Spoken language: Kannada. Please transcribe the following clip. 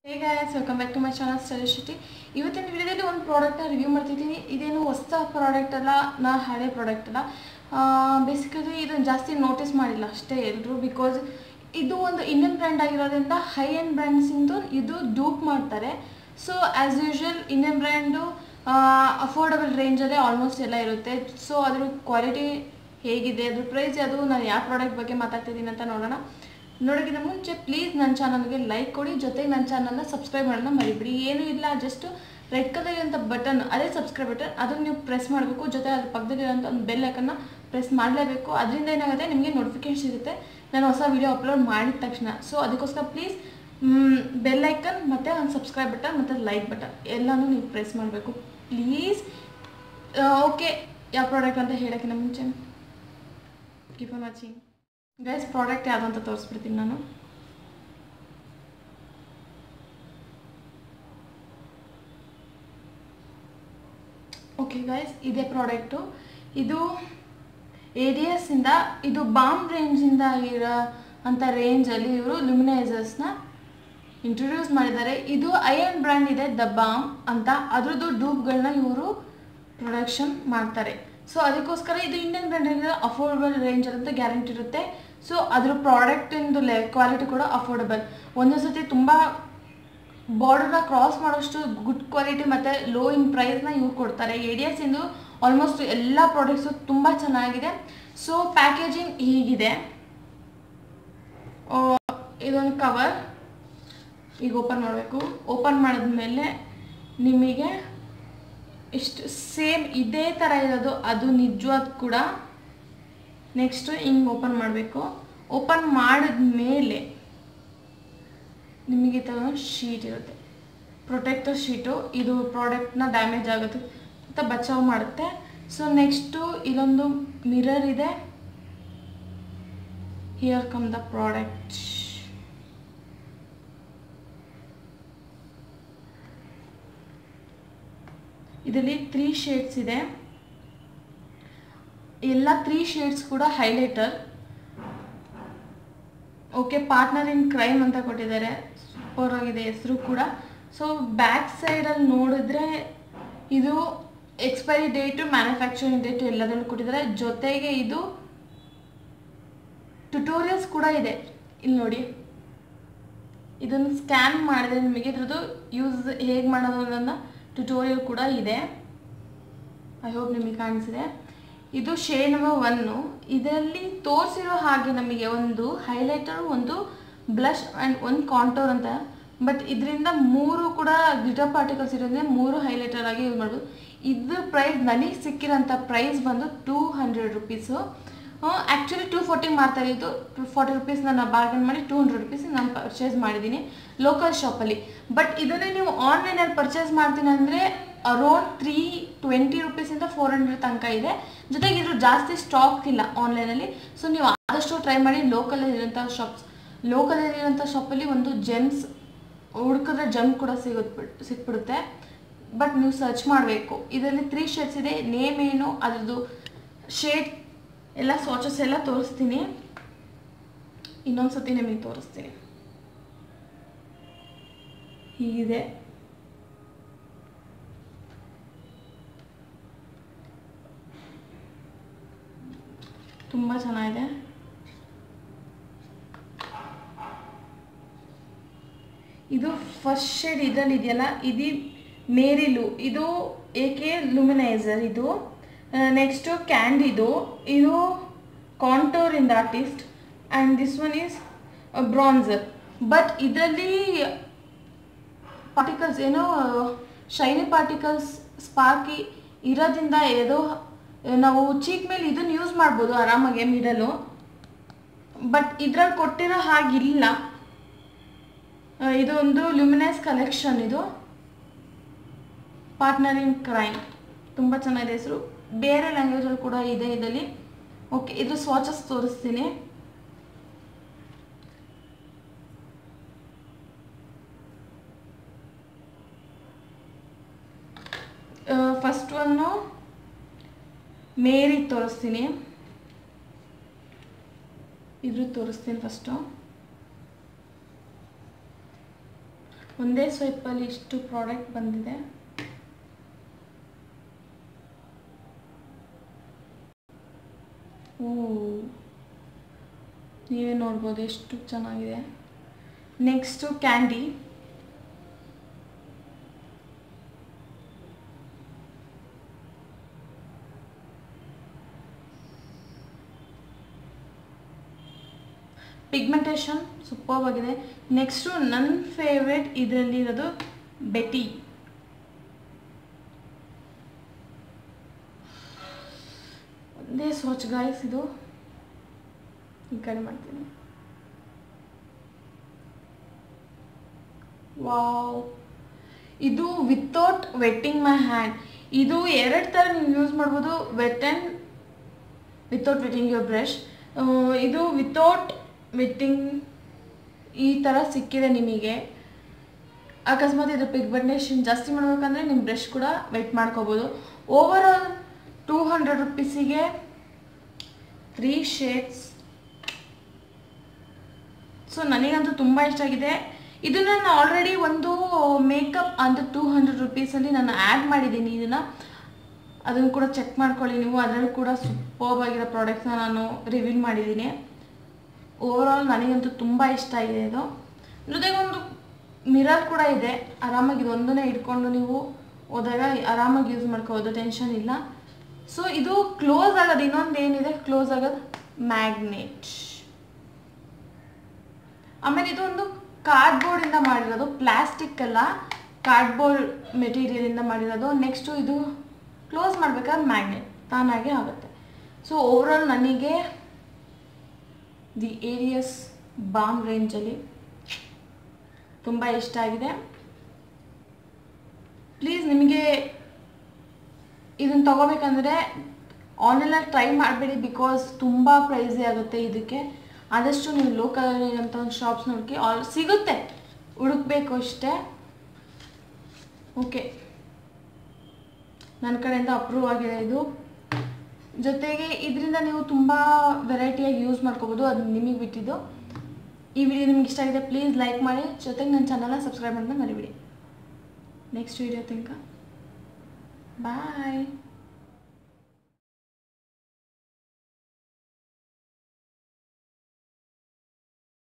hey guys welcome back to my channel ಸ್ಟಡಿಶಿಟಿ ಇವತ್ತಿನ ವಿಡಿಯೋದಲ್ಲಿ ಒಂದು ಪ್ರಾಡಕ್ಟ್ನ ರಿವ್ಯೂ ಮಾಡ್ತಿದ್ದೀನಿ ಇದೇನು ಹೊಸ ಪ್ರಾಡಕ್ಟ್ ಅಲ್ಲ ನಾ ಹಳೆ ಪ್ರಾಡಕ್ಟ್ ಅಲ್ಲ ಬೇಸಿಕಲಿ ಇದನ್ನು ಜಾಸ್ತಿ ನೋಟಿಸ್ ಮಾಡಿಲ್ಲ ಅಷ್ಟೇ ಎಲ್ಲರೂ ಬಿಕಾಸ್ ಇದು ಒಂದು ಇಂಡಿಯನ್ ಬ್ರ್ಯಾಂಡ್ ಆಗಿರೋದ್ರಿಂದ ಹೈ ಎಂಡ್ ಬ್ರ್ಯಾಂಡ್ಸಿಂದು ಇದು ಡೂಪ್ ಮಾಡ್ತಾರೆ so as usual Indian brand affordable ರೇಂಜಲ್ಲೇ ಆಲ್ಮೋಸ್ಟ್ ಎಲ್ಲ ಇರುತ್ತೆ ಸೊ ಅದ್ರ ಕ್ವಾಲಿಟಿ ಹೇಗಿದೆ ಅದ್ರ ಪ್ರೈಸ್ ಅದು ನಾನು ಯಾವ ಪ್ರಾಡಕ್ಟ್ ಬಗ್ಗೆ ಮಾತಾಡ್ತಿದ್ದೀನಿ ಅಂತ ನೋಡೋಣ ನೋಡೋಕ್ಕಿಂತ ಮುಂಚೆ ಪ್ಲೀಸ್ ನನ್ನ ಚಾನಲ್ಗೆ ಲೈಕ್ ಕೊಡಿ ಜೊತೆಗೆ ನನ್ನ ಚಾನಲ್ನ ಸಬ್ಸ್ಕ್ರೈಬ್ ಮಾಡೋಣ ಮರಿಬಿಡಿ ಏನೂ ಇಲ್ಲ ಜಸ್ಟ್ ರೆಡ್ ಕಲರ್ ಇರೋಂಥ ಬಟನ್ ಅದೇ ಸಬ್ಸ್ಕ್ರೈಬ್ ಬಟನ್ ಅದನ್ನು ನೀವು ಪ್ರೆಸ್ ಮಾಡಬೇಕು ಜೊತೆ ಅದ್ರ ಪಕ್ಕದಲ್ಲಿರೋಂಥ ಒಂದು ಬೆಲ್ ಐಕನ್ನ ಪ್ರೆಸ್ ಮಾಡಲೇಬೇಕು ಅದರಿಂದ ಏನಾಗುತ್ತೆ ನಿಮಗೆ ನೋಟಿಫಿಕೇಶನ್ ಸಿಗುತ್ತೆ ನಾನು ಹೊಸ ವಿಡಿಯೋ ಅಪ್ಲೋಡ್ ಮಾಡಿದ ತಕ್ಷಣ ಸೊ ಅದಕ್ಕೋಸ್ಕರ ಪ್ಲೀಸ್ ಬೆಲ್ ಐಕನ್ ಮತ್ತು ಒಂದು ಸಬ್ಸ್ಕ್ರೈಬ್ ಬಟನ್ ಮತ್ತು ಲೈಕ್ ಬಟನ್ ಎಲ್ಲನೂ ನೀವು ಪ್ರೆಸ್ ಮಾಡಬೇಕು ಪ್ಲೀಸ್ ಓಕೆ ಯಾವ ಪ್ರಾಡಕ್ಟ್ ಅಂತ ಹೇಳೋಕ್ಕಿಂತ ಮುಂಚೆ keep on watching guys product ಯಾವುದು ಅಂತ ತೋರಿಸ್ಬಿಡ್ತೀನಿ ನಾನು ಓಕೆ ಗೈಸ್ ಇದೇ ಪ್ರಾಡಕ್ಟು ಇದು ಎ ಡಿ ಎಸ್ಸಿಂದ ಇದು ಬಾಮ್ ರೇಂಜಿಂದ ಇರೋ ಅಂಥ ರೇಂಜಲ್ಲಿ ಇವರು ಲುಮಿನೈಸರ್ಸ್ನ ಇಂಟ್ರೊಡ್ಯೂಸ್ ಮಾಡಿದ್ದಾರೆ ಇದು ಐ ಆ್ಯಂಡ್ ಬ್ರ್ಯಾಂಡ್ ಇದೆ ದ ಬಾಮ್ ಅಂತ ಅದ್ರದ್ದು ಡೂಬ್ಗಳನ್ನ ಇವರು ಪ್ರೊಡಕ್ಷನ್ ಮಾಡ್ತಾರೆ ಸೊ ಅದಕ್ಕೋಸ್ಕರ ಇದು ಇಂಡಿಯನ್ ಬ್ರ್ಯಾಂಡ್ ಅಫೋರ್ಡಬಲ್ ರೇಂಜ್ ಅಂತ ಗ್ಯಾರಂಟಿ ಇರುತ್ತೆ ಸೊ ಅದ್ರ ಪ್ರಾಡಕ್ಟಿಂದು ಲೆ ಕ್ವಾಲಿಟಿ ಕೂಡ ಅಫೋರ್ಡಬಲ್ ಒಂದೊಂದು ಸತಿ ತುಂಬ ಬಾರ್ಡರ್ನ ಕ್ರಾಸ್ ಮಾಡೋಷ್ಟು ಗುಡ್ ಕ್ವಾಲಿಟಿ ಮತ್ತು ಲೋ ಇನ್ ಪ್ರೈಸ್ನ ಇವ್ರು ಕೊಡ್ತಾರೆ ಎ ಡಿ ಎಸ್ ಇಂದು ಆಲ್ಮೋಸ್ಟ್ ಎಲ್ಲ ಪ್ರಾಡಕ್ಟ್ಸು ತುಂಬ ಚೆನ್ನಾಗಿದೆ ಸೊ ಪ್ಯಾಕೇಜಿಂಗ್ ಹೀಗಿದೆ ಆ, ಇದೊಂದು ಕವರ್ ಈಗ ಓಪನ್ ಮಾಡಬೇಕು ಓಪನ್ ಮಾಡಿದ್ಮೇಲೆ ನಿಮಗೆ ಇಷ್ಟು ಸೇಮ್ ಇದೇ ಥರ ಇರೋದು ಅದು ನಿಜವಾದ ಕೂಡ ನೆಕ್ಸ್ಟು ಹಿಂಗೆ ಓಪನ್ ಮಾಡಬೇಕು ಓಪನ್ ಮಾಡಿದ ಮೇಲೆ ನಿಮಗೆ ಈ ಥರ ಒಂದು ಶೀಟ್ ಇರುತ್ತೆ ಪ್ರೊಟೆಕ್ಟರ್ ಶೀಟು ಇದು ಪ್ರಾಡಕ್ಟ್ನ ಡ್ಯಾಮೇಜ್ ಆಗುತ್ತೆ ಅಂತ ಬಚಾವ್ ಮಾಡುತ್ತೆ ಸೊ ನೆಕ್ಸ್ಟು ಇಲ್ಲೊಂದು ಮಿರರ್ ಇದೆ ಹಿಯರ್ ಕಮ್ ದ ಪ್ರಾಡಕ್ಟ್ ಇದರಲ್ಲಿ ತ್ರೀ ಶೇಡ್ಸ್ ಇದೆ ಎಲ್ಲ ತ್ರೀ ಶೇಡ್ಸ್ ಕೂಡ highlighter okay partner in crime ಅಂತ ಕೊಟ್ಟಿದ್ದಾರೆ ಸೂಪರ್ ಆಗಿದೆ ಹೆಸರು ಕೂಡ ಸೊ ಬ್ಯಾಕ್ ಸೈಡಲ್ಲಿ ನೋಡಿದ್ರೆ ಇದು ಎಕ್ಸ್ಪೈರಿ ಡೇಟು ಮ್ಯಾನುಫ್ಯಾಕ್ಚರಿಂಗ್ ಡೇಟು ಎಲ್ಲದರಲ್ಲೂ ಕೊಟ್ಟಿದ್ದಾರೆ ಜೊತೆಗೆ ಇದು ಟ್ಯುಟೋರಿಯಲ್ಸ್ ಕೂಡ ಇದೆ ಇಲ್ಲಿ ನೋಡಿ ಇದನ್ನು ಸ್ಕ್ಯಾನ್ ಮಾಡಿದ್ರೆ ನಿಮಗೆ ಇದ್ರದ್ದು ಯೂಸ್ ಹೇಗೆ ಮಾಡೋದು ಅನ್ನೋದನ್ನ ಟ್ಯುಟೋರಿಯಲ್ ಕೂಡ ಇದೆ ಐ ಹೋಪ್ ನಿಮಗೆ ಕಾಣಿಸಿದೆ ಇದು ಶೇಡ್ ನಂಬರ್ ಒನ್ನು ಇದರಲ್ಲಿ ತೋರಿಸಿರೋ ಹಾಗೆ ನಮಗೆ ಒಂದು ಹೈಲೈಟರ್ ಒಂದು ಬ್ಲಷ್ ಆ್ಯಂಡ್ ಒಂದು ಕಾಂಟೋರ್ ಅಂತ ಬಟ್ ಇದರಿಂದ ಮೂರು ಕೂಡ ಗ್ಲಿಟರ್ ಪಾರ್ಟಿಕಲ್ಸ್ ಇರೋದ್ರಿಂದ ಮೂರು ಹೈಲೈಟರ್ ಆಗಿ ಯೂಸ್ ಮಾಡ್ಬೋದು ಇದ್ರ ಪ್ರೈಸ್ ನನಗೆ ಸಿಕ್ಕಿರೋಂಥ ಪ್ರೈಸ್ ಬಂದು two hundred rupees actually two forty ಮಾರ್ತಾರೆ ಇದು ಟು ಫಾರ್ಟಿ ರುಪೀಸ್ ನಾನು ಬಾರ್ಗನ್ ಮಾಡಿ ಟೂ ಹಂಡ್ರೆಡ್ ರುಪೀಸ್ ನಾನು ಪರ್ಚೇಸ್ ಮಾಡಿದ್ದೀನಿ ಲೋಕಲ್ ಶಾಪಲ್ಲಿ ಬಟ್ ಇದನ್ನೇ ನೀವು ಆನ್ಲೈನಲ್ಲಿ ಪರ್ಚೇಸ್ ಮಾಡ್ತೀನಿ ಅಂದರೆ ಅರೌಂಡ್ ತ್ರೀ ಟ್ವೆಂಟಿ ರುಪೀಸಿಂದ ಫೋರ್ ಹಂಡ್ರೆಡ್ ತನಕ ಇದೆ ಜೊತೆಗೆ ಇದ್ರ ಜಾಸ್ತಿ ಸ್ಟಾಕ್ ಇಲ್ಲ ಆನ್ಲೈನಲ್ಲಿ ಸೊ ನೀವು ಆದಷ್ಟು ಟ್ರೈ ಮಾಡಿ ಲೋಕಲಲ್ಲಿರೋಂಥ ಶಾಪ್ಸ್ ಲೋಕಲಲ್ಲಿರೋಂಥ ಶಾಪಲ್ಲಿ ಒಂದು ಜೆಮ್ಸ್ ಹುಡುಕಿದ್ರೆ ಜಮ್ ಕೂಡ ಸಿಗುತ್ತೆ ಸಿಕ್ಬಿಡುತ್ತೆ ಬಟ್ ನೀವು ಸರ್ಚ್ ಮಾಡಬೇಕು ಇದರಲ್ಲಿ ತ್ರೀ ಶೇಡ್ಸ್ ಇದೆ ನೇಮ್ ಏನು ಅದ್ರದ್ದು ಶೇಡ್ ಎಲ್ಲ ಸ್ವಾಚಸ್ ಎಲ್ಲ ತೋರಿಸ್ತೀನಿ ಇನ್ನೊಂದು ಸತಿ ನಿಮಗೆ ತೋರಿಸ್ತೀನಿ ಹೀಗಿದೆ ತುಂಬ ಚೆನ್ನಾಗಿದೆ ಇದು ಫಸ್ಟ್ ಶೇಡ್ ಇದರಲ್ಲಿ ಇದೆಯಲ್ಲ ಇದು ಮೇರಿಲು ಇದು ಏಕೆ ಲುಮಿನೈಸರ್ ಇದು ನೆಕ್ಸ್ಟು ಕ್ಯಾಂಡಿದು ಇದು contour in the artist and this one is bronzer but ಇದರಲ್ಲಿ ಪಾರ್ಟಿಕಲ್ಸ್ ಏನೋ ಶೈನಿ ಪಾರ್ಟಿಕಲ್ಸ್ ಸ್ಪಾರ್ಕಿ ಇರೋದ್ರಿಂದ ಏದೋ ನಾವು ಚೀಕ್ ಮೇಲೆ ಇದನ್ನು ಯೂಸ್ ಮಾಡ್ಬೋದು ಆರಾಮಾಗಿ ಮಿಡಲು ಬಟ್ ಇದ್ರಲ್ಲಿ ಕೊಟ್ಟಿರೋ ಹಾಗಿಲ್ಲ ಆ, ಇದು ಒಂದು ಲ್ಯುಮಿನಸ್ ಕಲೆಕ್ಷನ್ ಇದು ಪಾರ್ಟ್ನರ್ ಇನ್ ಕ್ರೈಮ್ ತುಂಬ ಚೆನ್ನಾಗಿದೆ ಹೆಸರು ಬೇರೆ ಲ್ಯಾಂಗ್ವೇಜಲ್ಲಿ ಕೂಡ ಇದೆ ಇದರಲ್ಲಿ ಓಕೆ ಇದು ಸ್ವಾಚಸ್ ತೋರಿಸ್ತೀನಿ ಫಸ್ಟ್ ಒನ್ನು ಮೇರಿ ತೋರಿಸ್ತೀನಿ ಇದ್ರ ತೋರಿಸ್ತೀನಿ ಫಸ್ಟು ಒಂದೇ ಸ್ವೈಪಲ್ಲಿ ಇಷ್ಟು ಪ್ರಾಡಕ್ಟ್ ಬಂದಿದೆ ಓ ನೀವೇ ನೋಡ್ಬೋದು ಎಷ್ಟು ಚೆನ್ನಾಗಿದೆ ನೆಕ್ಸ್ಟು ಕ್ಯಾಂಡಿ ಪಿಗ್ಮೆಂಟೇಷನ್ ಸೂಪರ್ ಆಗಿದೆ ನೆಕ್ಸ್ಟು ನನ್ನ ಫೇವ್ರೆಟ್ ಇದರಲ್ಲಿ ಇರೋದು ಬೆಟಿ ಒಂದೇ ಸ್ವಚ್ಛ ಗಾಯ್ಸ್ ಇದು ಈ ಕಡೆ ಮಾಡ್ತೀನಿ ವಾವ್ ಇದು ವಿತೌಟ್ ವೆಟ್ಟಿಂಗ್ ಮೈ ಹ್ಯಾಂಡ್ ಇದು ಎರಡು ಥರ ನೀವು ಯೂಸ್ ಮಾಡ್ಬೋದು wet and without wetting your brush ಇದು ವಿತೌಟ್ ವೆಟ್ಟಿಂಗ್ ಈ ಥರ ಸಿಕ್ಕಿದೆ ನಿಮಗೆ ಅಕಸ್ಮಾತ್ ಇದು ಪಿಗ್ಮೆಂಟೇಷನ್ ಜಾಸ್ತಿ ಮಾಡ್ಬೇಕಂದ್ರೆ ನಿಮ್ಮ ಬ್ರಷ್ ಕೂಡ ವೆಟ್ ಮಾಡ್ಕೋಬೋದು ಓವರ್ ಆಲ್ ಟೂ ಹಂಡ್ರೆಡ್ ರುಪೀಸಿಗೆ ತ್ರೀ ಶೇಡ್ಸ್ ಸೊ ನನಗಂತೂ ತುಂಬ ಇಷ್ಟ ಆಗಿದೆ ಇದು ನಾನು ಆಲ್ರೆಡಿ ಒಂದು ಮೇಕಪ್ ಅಂತ ಟೂ ಹಂಡ್ರೆಡ್ ರುಪೀಸಲ್ಲಿ ನಾನು ಆ್ಯಡ್ ಮಾಡಿದ್ದೀನಿ ಇದನ್ನು ಅದನ್ನು ಕೂಡ ಚೆಕ್ ಮಾಡ್ಕೊಳ್ಳಿ ನೀವು ಅದರಲ್ಲೂ ಕೂಡ ಸೂಪರ್ಬ್ ಆಗಿರೋ ಪ್ರಾಡಕ್ಟ್ಸ್ನ ನಾನು ರಿವೀಲ್ ಮಾಡಿದ್ದೀನಿ ಓವರ್ ಆಲ್ ನನಗಂತೂ ತುಂಬ ಇಷ್ಟ ಆಗಿದೆ ಇದು ಜೊತೆಗೆ ಒಂದು ಮಿರರ್ ಕೂಡ ಇದೆ ಆರಾಮಾಗಿ ಇದೊಂದನ್ನೇ ಇಟ್ಕೊಂಡು ನೀವು ಹೋದಾಗ ಆರಾಮಾಗಿ ಯೂಸ್ ಮಾಡ್ಕೋಬೋದು ಟೆನ್ಷನ್ ಇಲ್ಲ ಸೊ ಇದು ಕ್ಲೋಸ್ ಆಗೋದು ಇನ್ನೊಂದು ಏನಿದೆ ಕ್ಲೋಸ್ ಆಗೋದು ಮ್ಯಾಗ್ನೆಟ್ ಆಮೇಲೆ ಇದು ಒಂದು ಕಾರ್ಡ್ಬೋರ್ಡಿಂದ ಮಾಡಿರೋದು ಪ್ಲಾಸ್ಟಿಕ್ ಅಲ್ಲ ಕಾರ್ಡ್ಬೋರ್ಡ್ ಮೆಟೀರಿಯಲಿಂದ ಮಾಡಿರೋದು ನೆಕ್ಸ್ಟು ಇದು ಕ್ಲೋಸ್ ಮಾಡ್ಬೇಕಾದ್ರೆ ಮ್ಯಾಗ್ನೆಟ್ ತಾನಾಗೆ ಆಗುತ್ತೆ ಸೊ ಓವರಾಲ್ ನನಗೆ ದಿ ಏರಿಯಸ್ ಬಾಮ್ ರೇಂಜಲ್ಲಿ ತುಂಬ ಇಷ್ಟ ಆಗಿದೆ ಪ್ಲೀಸ್ ನಿಮಗೆ ಇದನ್ನು ತಗೋಬೇಕಂದ್ರೆ ಆನ್ಲೈನಲ್ಲಿ ಟ್ರೈ ಮಾಡಬೇಡಿ ಬಿಕಾಸ್ ತುಂಬ ಪ್ರೈಸಿ ಆಗುತ್ತೆ ಇದಕ್ಕೆ ಆದಷ್ಟು ನೀವು ಲೋಕಲ್ ಅಂತ ಒಂದು ಶಾಪ್ಸ್ ನೋಡ್ಕಿ ಆಲ್ ಸಿಗುತ್ತೆ ಹುಡುಕ್ಬೇಕು ಅಷ್ಟೇ ಓಕೆ ನನ್ನ ಕಡೆಯಿಂದ ಅಪ್ರೂವ್ ಆಗಿದೆ ಇದು ಜೊತೆಗೆ ಇದರಿಂದ ನೀವು ತುಂಬ ವೆರೈಟಿಯಾಗಿ ಯೂಸ್ ಮಾಡ್ಕೋಬೋದು ಅದು ನಿಮಗೆ ಬಿಟ್ಟಿದ್ದು ಈ ವಿಡಿಯೋ ನಿಮ್ಗೆ ಇಷ್ಟ ಆಗಿದೆ ಪ್ಲೀಸ್ ಲೈಕ್ ಮಾಡಿ ಜೊತೆಗೆ ನನ್ನ ಚಾನಲ್ನ ಸಬ್ಸ್ಕ್ರೈಬ್ ಮಾಡೋದನ್ನ ಮರಿಬಿಡಿ ನೆಕ್ಸ್ಟ್ ವಿಡಿಯೋ ತನಕ ಬಾಯ್